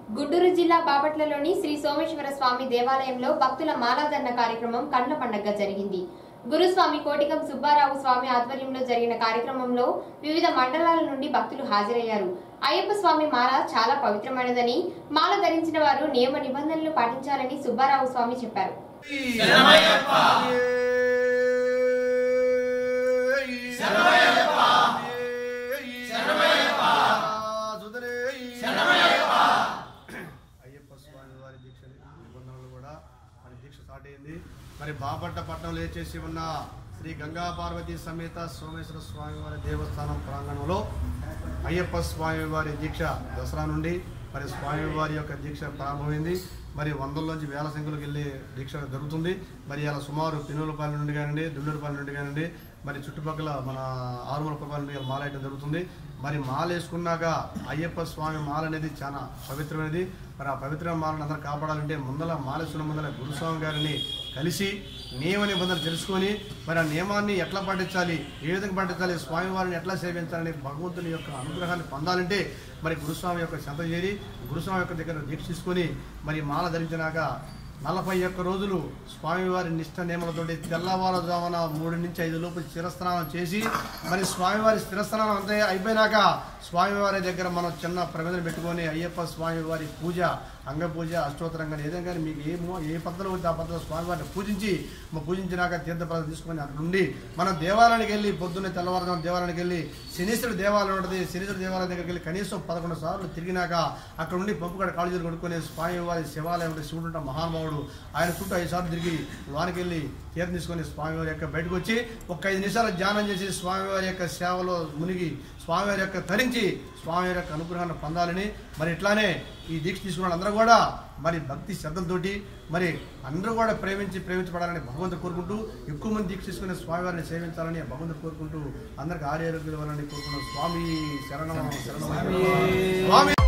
గుంటూరు జిల్లా బాపట్లలోని శ్రీ సోమేశ్వర స్వామి దేవాలయంలో భక్తుల మాలాధరణ కార్యక్రమం కండ్ల పండగగా జరిగింది గురుస్వామి కోటికం సుబ్బారావు స్వామి ఆధ్వర్యంలో జరిగిన కార్యక్రమంలో వివిధ మండలాల నుండి భక్తులు హాజరయ్యారు అయ్యప్ప స్వామి మాల చాలా పవిత్రమైనదని మాల ధరించిన వారు నియమ నిబంధనలు పాటించాలని సుబ్బారావు స్వామి చెప్పారు అయ్యప్ప స్వామి వారి దీక్ష నిబంధనలు కూడా మరి దీక్ష స్టార్ట్ అయింది మరి బాపట్ల పట్టణంలో చేసి ఉన్న శ్రీ గంగా పార్వతి సమేత సోమేశ్వర స్వామి వారి దేవస్థానం ప్రాంగణంలో అయ్యప్ప స్వామి వారి దీక్ష దసరా నుండి మరి స్వామి వారి యొక్క దీక్ష ప్రారంభమైంది మరి వందల్లోంచి వేల సంఖ్యలోకి వెళ్ళి దీక్ష జరుగుతుంది మరి అలా సుమారు పినులపాలెం నుండి కానివ్వండి దుండూరుపాలెం నుండి కానివ్వండి మరి చుట్టుపక్కల మన ఆరుమల పురపాలెం నుండి మాల వేయడం జరుగుతుంది మరి మాల వేసుకున్నాక అయ్యప్ప స్వామి మాల అనేది చాలా పవిత్రమైనది మరి ఆ పవిత్రమైన మాలను అందరూ కాపాడాలంటే ముందల మాలేశ్వరం ముందల గురుస్వామి గారిని కలిసి నియమ నిబంధనలు తెలుసుకొని మరి ఆ నియమాన్ని ఎట్లా పాటించాలి ఏ విధంగా పాటించాలి స్వామివారిని ఎట్లా సేవించాలని భగవంతుని యొక్క అనుగ్రహాన్ని పొందాలంటే మరి గురుస్వామి యొక్క చెంత చేరి గురుస్వామి యొక్క దగ్గర దీక్ష తీసుకొని మరి మాల ధరించినాక నలభై ఒక్క రోజులు స్వామివారి నిష్ట నియమాలతోటి తెల్లవారుజామున మూడు నుంచి ఐదు లోపు స్థిరస్నానం చేసి మరి స్వామివారి స్థిరస్నానం అంతా అయిపోయినాక స్వామివారి దగ్గర మనం చిన్న ప్రవేదన పెట్టుకొని అయ్యప్ప స్వామివారి పూజ అంగ పూజ అష్టోత్తరం కానీ ఏదైనా కానీ మీకు ఏ మో- ఏ పద్ధతిలో వస్తే ఆ పద్ధతిలో స్వామివారిని పూజించి మా పూజించినాక తీర్థప్రదం తీసుకొని అక్కడ నుండి మనం దేవాలయానికి వెళ్ళి పొద్దున్నే తెల్లవారుజాము దేవాలయానికి వెళ్ళి శనీశ్వరుడు దేవాలయం ఉంటుంది శనీశ్వరుడు దేవాలయం దగ్గరికి వెళ్ళి కనీసం పదకొండు సార్లు తిరిగినాక అక్కడ నుండి పంపుగడ కాళ్ళు చేతులు కొడుకునే స్వామివారి శివాలయం ఉంటే శివుడు ఉంటా మహానుభావుడు ఆయన చుట్టూ ఐదు సార్లు తిరిగి లోనికి వెళ్ళి తీర్థం తీసుకొని స్వామివారి యొక్క బయటకు వచ్చి ఒక ఐదు నిమిషాలు ధ్యానం చేసి స్వామివారి యొక్క సేవలో మునిగి స్వామివారి యొక్క ధరించి స్వామివారి యొక్క అనుగ్రహాన్ని పొందాలని మరి ఇట్లానే ఈ దీక్ష తీసుకున్న అందరూ కూడా మరి భక్తి శ్రద్ధలతోటి మరి అందరూ కూడా ప్రేమించి ప్రేమించబడాలని భగవంతుడు కోరుకుంటూ ఎక్కువ మంది దీక్ష తీసుకుని స్వామివారిని సేవించాలని భగవంతుడు కోరుకుంటూ అందరికి ఆరోగ్యాలు ఇవ్వాలని కోరుకుంటూ స్వామి శరణం శరణం స్వామి